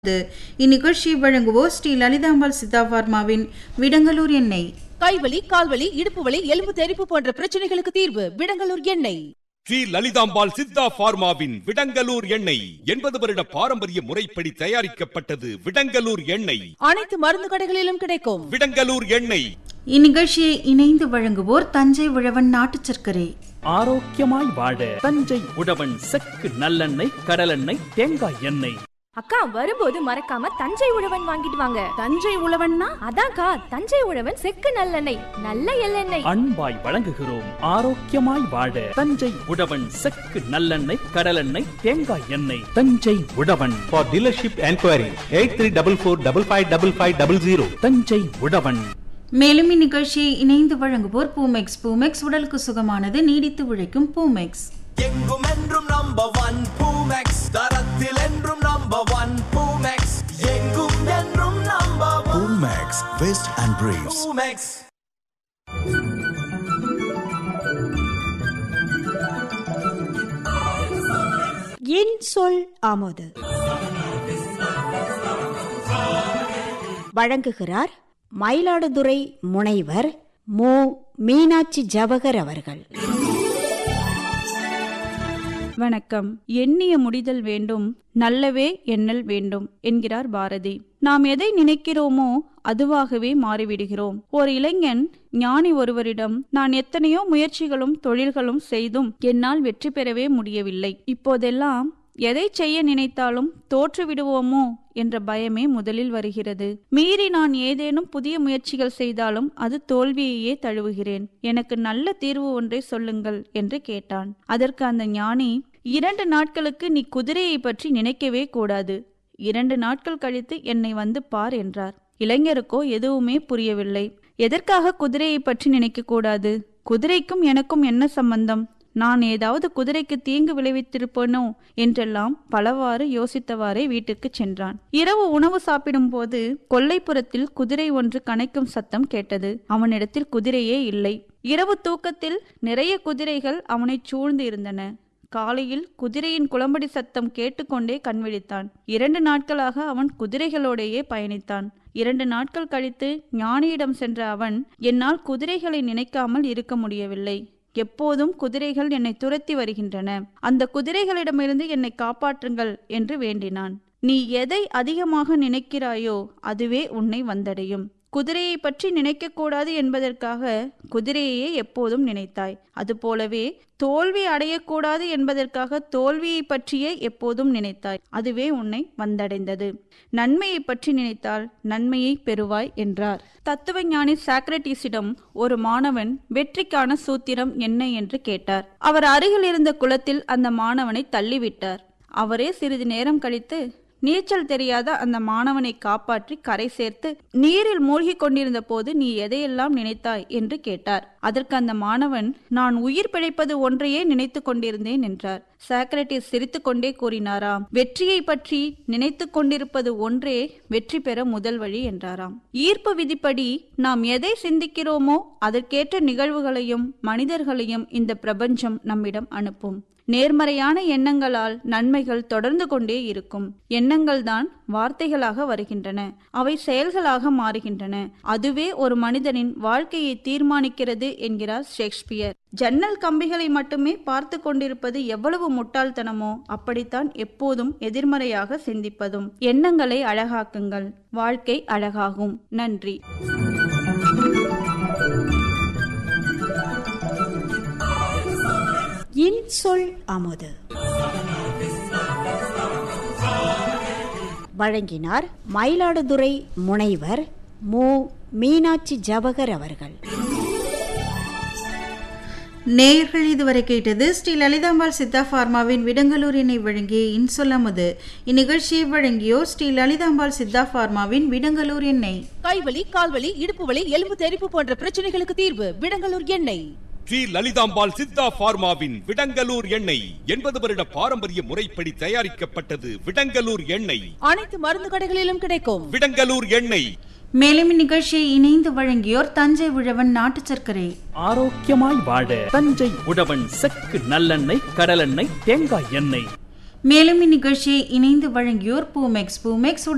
இந்நிகழ்ச்சியை வழங்குவோர் ஸ்ரீ லலிதாம்பாள் சித்தா பார்மாவின் விடங்கலூர் எண்ணெய் கைவலி கால்வலி இடுப்பு வலி எலும்பு தெறிப்பு போன்ற பிரச்சனைகளுக்கு தீர்வு விடங்கலூர் எண்ணெய் ஸ்ரீ லலிதாம்பாள் சித்தா பார்மாவின் விடங்கலூர் எண்ணெய் எண்பது வருட பாரம்பரிய முறைப்படி தயாரிக்கப்பட்டது விடங்கலூர் எண்ணெய் அனைத்து மருந்து கடைகளிலும் கிடைக்கும் விடங்கலூர் எண்ணெய் இந்நிகழ்ச்சியை இணைந்து வழங்குவோர் தஞ்சை உழவன் நாட்டுச் சர்க்கரை ஆரோக்கியமாய் வாழ தஞ்சை உழவன் செக்கு நல்லெண்ணெய் கடலெண்ணெய் தேங்காய் எண்ணெய் அக்கா வரும்போது மறக்காம தஞ்சை உழவன் வாங்கிட்டு வாங்க தஞ்சை உழவன்னா அதான்க்கா தஞ்சை உழவன் செக்கு நல்லெண்ணெய் நல்ல எள்ளெண்ணெய் அன்பாய் வழங்குகிறோம் ஆரோக்கியமாய் வாழ தஞ்சை உழவன் செக்கு நல்லெண்ணெய் கடலெண்ணெய் தேங்காய் எண்ணெய் தஞ்சை உழவன் For dealership enquiry, 8344555500. தஞ்சை உழவன் மேலும் இந்நிகழ்ச்சியை இணைந்து வழங்குவோர் பூமெக்ஸ் பூமெக்ஸ் உடலுக்கு சுகமானது நீடித்து உழைக்கும் பூமெக்ஸ் எங்கும் என்றும் நம்பர் ஒன் பூமெக்ஸ் தரத்தில் என்றும் நம்பர் ஒன் பூமெக்ஸ் எங்கும் என்றும் number one Max, Vest and Briefs. Poomex என் சொல் ஆமோது வழங்குகிறார் மயிலாடுதுறை முனைவர் மு மீனாட்சி ஜவகர் அவர்கள் வணக்கம் எண்ணிய முடிதல் வேண்டும் நல்லவே எண்ணல் வேண்டும் என்கிறார் பாரதி நாம் எதை நினைக்கிறோமோ அதுவாகவே மாறிவிடுகிறோம் ஒரு இளைஞன் ஞானி ஒருவரிடம் நான் எத்தனையோ முயற்சிகளும் தொழில்களும் செய்தும் என்னால் வெற்றி பெறவே முடியவில்லை இப்போதெல்லாம் எதை செய்ய நினைத்தாலும் தோற்று விடுவோமோ என்ற பயமே முதலில் வருகிறது மீறி நான் ஏதேனும் புதிய முயற்சிகள் செய்தாலும் அது தோல்வியையே தழுவுகிறேன் எனக்கு நல்ல தீர்வு ஒன்றை சொல்லுங்கள் என்று கேட்டான் அதற்கு அந்த ஞானி இரண்டு நாட்களுக்கு நீ குதிரையை பற்றி நினைக்கவே கூடாது இரண்டு நாட்கள் கழித்து என்னை வந்து பார் என்றார் இளைஞருக்கோ எதுவுமே புரியவில்லை எதற்காக குதிரையை பற்றி நினைக்க கூடாது குதிரைக்கும் எனக்கும் என்ன சம்பந்தம் நான் ஏதாவது குதிரைக்கு தீங்கு விளைவித்திருப்பேனோ என்றெல்லாம் பலவாறு யோசித்தவாறே வீட்டுக்கு சென்றான் இரவு உணவு சாப்பிடும் போது கொல்லைப்புறத்தில் குதிரை ஒன்று கனைக்கும் சத்தம் கேட்டது அவனிடத்தில் குதிரையே இல்லை இரவு தூக்கத்தில் நிறைய குதிரைகள் அவனை சூழ்ந்து இருந்தன காலையில் குதிரையின் குளம்படி சத்தம் கேட்டுக்கொண்டே கண்விழித்தான் இரண்டு நாட்களாக அவன் குதிரைகளோடையே பயணித்தான் இரண்டு நாட்கள் கழித்து ஞானியிடம் சென்ற அவன் என்னால் குதிரைகளை நினைக்காமல் இருக்க முடியவில்லை எப்போதும் குதிரைகள் என்னை துரத்தி வருகின்றன அந்த குதிரைகளிடமிருந்து என்னை காப்பாற்றுங்கள் என்று வேண்டினான் நீ எதை அதிகமாக நினைக்கிறாயோ அதுவே உன்னை வந்தடையும் குதிரையை பற்றி நினைக்கக்கூடாது என்பதற்காக குதிரையையே எப்போதும் நினைத்தாய் அதுபோலவே தோல்வி அடையக்கூடாது என்பதற்காக தோல்வியை பற்றியே எப்போதும் நினைத்தாய் அதுவே உன்னை வந்தடைந்தது நன்மையை பற்றி நினைத்தால் நன்மையை பெறுவாய் என்றார் தத்துவ ஞானி சாக்ரட்டிஸிடம் ஒரு மாணவன் வெற்றிக்கான சூத்திரம் என்ன என்று கேட்டார் அவர் அருகில் இருந்த குளத்தில் அந்த மாணவனை தள்ளிவிட்டார் அவரே சிறிது நேரம் கழித்து நீச்சல் தெரியாத அந்த மாணவனை காப்பாற்றி கரை சேர்த்து நீரில் மூழ்கிக் கொண்டிருந்த போது நீ எதையெல்லாம் நினைத்தாய் என்று கேட்டார் அதற்கு அந்த மாணவன் நான் உயிர் பிழைப்பது ஒன்றையே நினைத்து கொண்டிருந்தேன் என்றார் சாக்ரட்டிஸ் சிரித்துக்கொண்டே கூறினாராம் வெற்றியை பற்றி நினைத்து கொண்டிருப்பது ஒன்றே வெற்றி பெற முதல் வழி என்றாராம் ஈர்ப்பு விதிப்படி நாம் எதை சிந்திக்கிறோமோ அதற்கேற்ற நிகழ்வுகளையும் மனிதர்களையும் இந்த பிரபஞ்சம் நம்மிடம் அனுப்பும் நேர்மறையான எண்ணங்களால் நன்மைகள் தொடர்ந்து கொண்டே இருக்கும் எண்ணங்கள் தான் வார்த்தைகளாக வருகின்றன அவை செயல்களாக மாறுகின்றன அதுவே ஒரு மனிதனின் வாழ்க்கையை தீர்மானிக்கிறது என்கிறார் ஷேக்ஸ்பியர் ஜன்னல் கம்பிகளை மட்டுமே பார்த்து கொண்டிருப்பது எவ்வளவு முட்டாள்தனமோ அப்படித்தான் எப்போதும் எதிர்மறையாக சிந்திப்பதும் எண்ணங்களை அழகாக்குங்கள் வாழ்க்கை அழகாகும் நன்றி என் சொல் ஆமோது வழங்கினார் மயிலாடுதுறை முனைவர் மு மீனாட்சி ஜவகர் அவர்கள் நேயர்கள் இதுவரை கேட்டது ஸ்ரீ லலிதாம்பாள் சித்தா பார்மாவின் விடங்கலூர் எண்ணெய் வழங்கிய இன்சொல்லமுது இந்நிகழ்ச்சியை வழங்கியோர் ஸ்ரீ லலிதாம்பாள் சித்தா பார்மாவின் விடங்கலூர் எண்ணெய் கைவலி கால்வலி இடுப்பு வலி எலும்பு தெறிப்பு போன்ற பிரச்சனைகளுக்கு தீர்வு விடங்கலூர் எண்ணெய் ஸ்ரீ லலிதாம்பாள் சித்தா பார்மாவின் விடங்கலூர் எண்ணெய் எண்பது வருட பாரம்பரிய முறைப்படி தயாரிக்கப்பட்டது விடங்கலூர் எண்ணெய் அனைத்து மருந்து கடைகளிலும் கிடைக்கும் விடங்கலூர் எண்ணெய் மேலும் இந்நிகழ்ச்சியை இணைந்து வழங்கியோர் தஞ்சை உழவன் நாட்டுச் சர்க்கரை ஆரோக்கியமாய் வாழ தஞ்சை உழவன் செக்கு நல்லெண்ணெய் கடலெண்ணெய் தேங்காய் எண்ணெய் மேலும் இந்நிகழ்ச்சியை இணைந்து வழங்கியோர் பூமெக்ஸ் பூமெக்ஸ்